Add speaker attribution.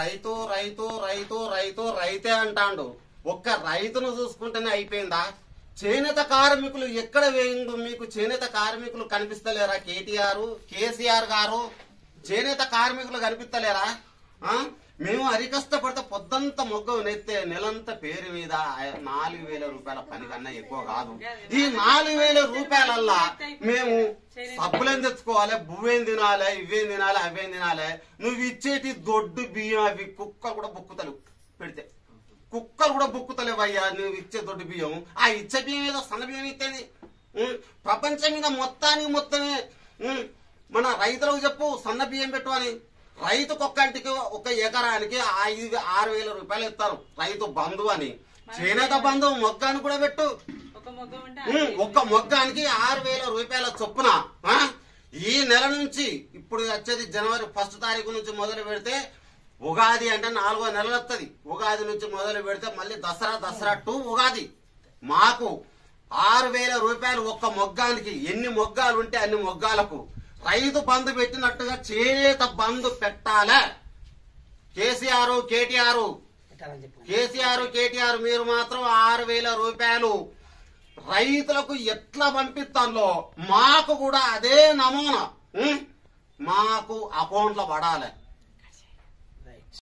Speaker 1: రైతు రైతు రైతు రైతు రైతే అంటాండు ఒక్క రైతును చూసుకుంటేనే అయిపోయిందా చేనేత కార్మికులు ఎక్కడ వేయిండు మీకు చేనేత కార్మికులు కనిపిస్తలేరా కేటీఆర్ కేసీఆర్ గారు చేనేత కార్మికులు కనిపిస్తలేరా ఆ? మేము అరికష్టపడితే పొద్దంతా మొగ్గ నెత్తే నెలంతా పేరు మీద ఆ- నాలుగు వేల రూపాయల పని కన్నా ఎక్కువ కాదు ఈ నాలుగు వేల రూపాయలల్లా మేము సబ్బులేం తెచ్చుకోవాలి బువ్వేం తినాలి ఇవేం తినాలి అవేం తినాలి నువ్వు ఇచ్చేటి దొడ్డు బియ్యం అవి కుక్క కూడా బొక్కుతలు పెడితే కుక్కలు కూడా బొక్కుతలేవయ్యా నువ్వు ఇచ్చే దొడ్డు బియ్యం ఆ ఇచ్చే బియ్యం ఏదో సన్న బియ్యం ఇచ్చేది ఉం, ప్రపంచం మీద మొత్తానికి మొత్తమే ఉం, మన రైతులకు చెప్పు సన్న బియ్యం పెట్టు అని రైతు ఒక్కంటికి ఒక ఎకరానికి ఐదు ఆరు వేల రూపాయలు ఇస్తారు రైతు బంధు అని చేనేత బంధు మొగ్గాన్ని కూడా పెట్టు
Speaker 2: ఒక మొగ్గ ఉంటే
Speaker 1: ఉం, ఒక్క మొగ్గానికి ఆరు వేల రూపాయల చొప్పున ఆ? ఈ నెల నుంచి ఇప్పుడు వచ్చేది జనవరి ఫస్ట్ తారీఖు నుంచి మొదలు పెడితే ఉగాది అంటే నాలుగో నెలలు వస్తుంది ఉగాది నుంచి మొదలు పెడితే మళ్ళీ దసరా దసరా టు ఉగాది మాకు ఆరు వేల రూపాయలు ఒక్క మొగ్గానికి ఎన్ని మొగ్గాలు ఉంటే అన్ని మొగ్గాలకు రైతు బంధు పెట్టినట్టుగా చేనేత బంధు పెట్టాలే కేసీఆర్ కేటీఆర్
Speaker 3: పెట్టాలని చెప్పు
Speaker 1: కేసీఆర్ కేటీఆర్ మీరు మాత్రం ఆరు వేల రూపాయలు రైతులకు ఎట్లా పంపిస్తాలో మాకు కూడా అదే నమూనా ఉం? మాకు అకౌంట్లో పడాలి